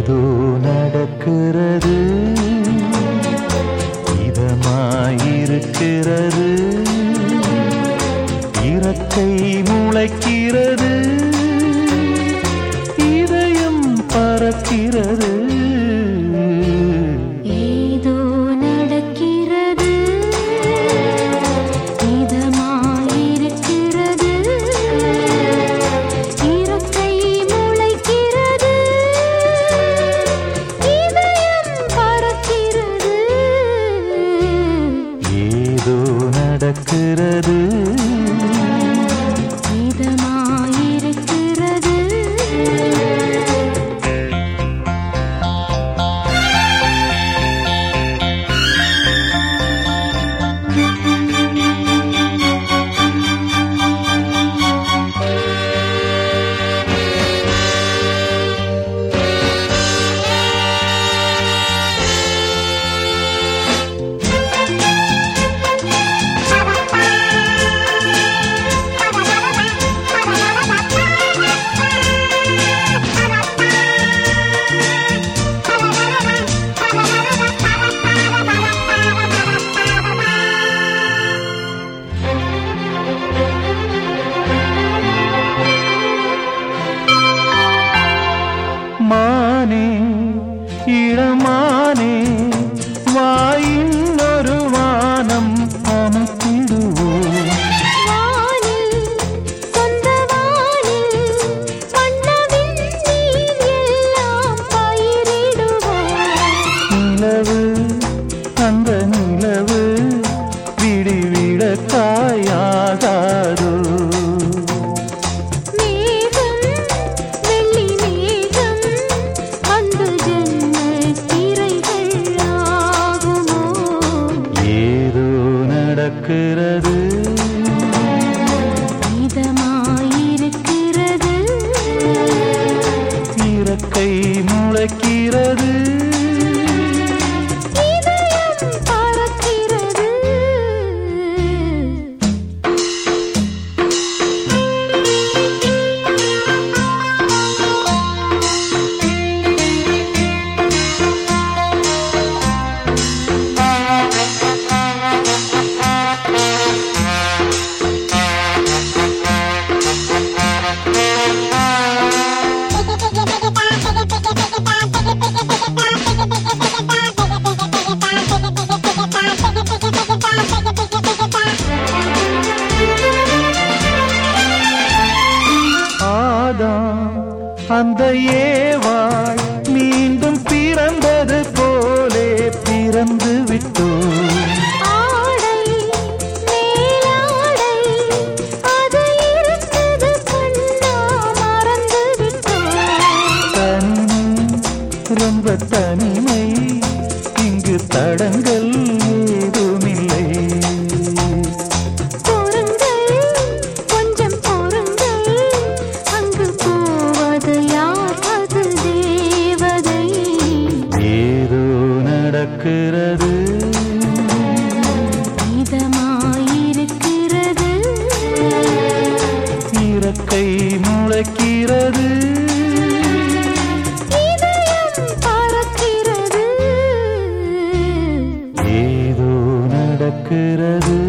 ஏதோ நடக்கிறது இதமாயிருக்கிறது இறக்கை முளைக்கிறது இதயம் பறக்கிறது ஏதோ நடக்கிறது இதமாயிருக்கிறது இறக்கை முளைக்கிறது இதயம் பறக்கிறது ஏதோ நடக்கிறது இதமாயிருக்கிறது மானே இளமானே வாயின் ஒரு வானம் அமைத்திடுவோம் வானில் சொந்த வானில் வண்ணவின் நீர் எல்லாம் பயிரிடுவோம் நிலவு அந்த நிலவு விடிவிட காயாகாதோ மேகம் வெள்ளி மேகம் அந்த ஜன்னல் திரைகள் ஆகுமோ ஏதோ நடக்கிறது இதமாயிருக்கிறது இறக்கை முளைக்கிறது இதயம் பறக்கிறது ஆதாம் அந்த ஏவாள் மீண்டும் பிறந்தது போலே பிறந்து விட்டோம் ஆடை மேலாடை அது இருந்தது கண்ணா மறந்து விட்டோம் தனிமை ரொம்ப தனிமை இங்கு தடங்கள் ஏதுமில்லை பொறுங்கள் கொஞ்சம் பொறுங்கள் அங்கு போவது யார் அது தேவதை ஏதோ நடக்கிறது இதமாயிருக்கிறது இறக்கை முளைக்கிறது இதயம் பறக்கிறது ஏதோ நடக்கிறது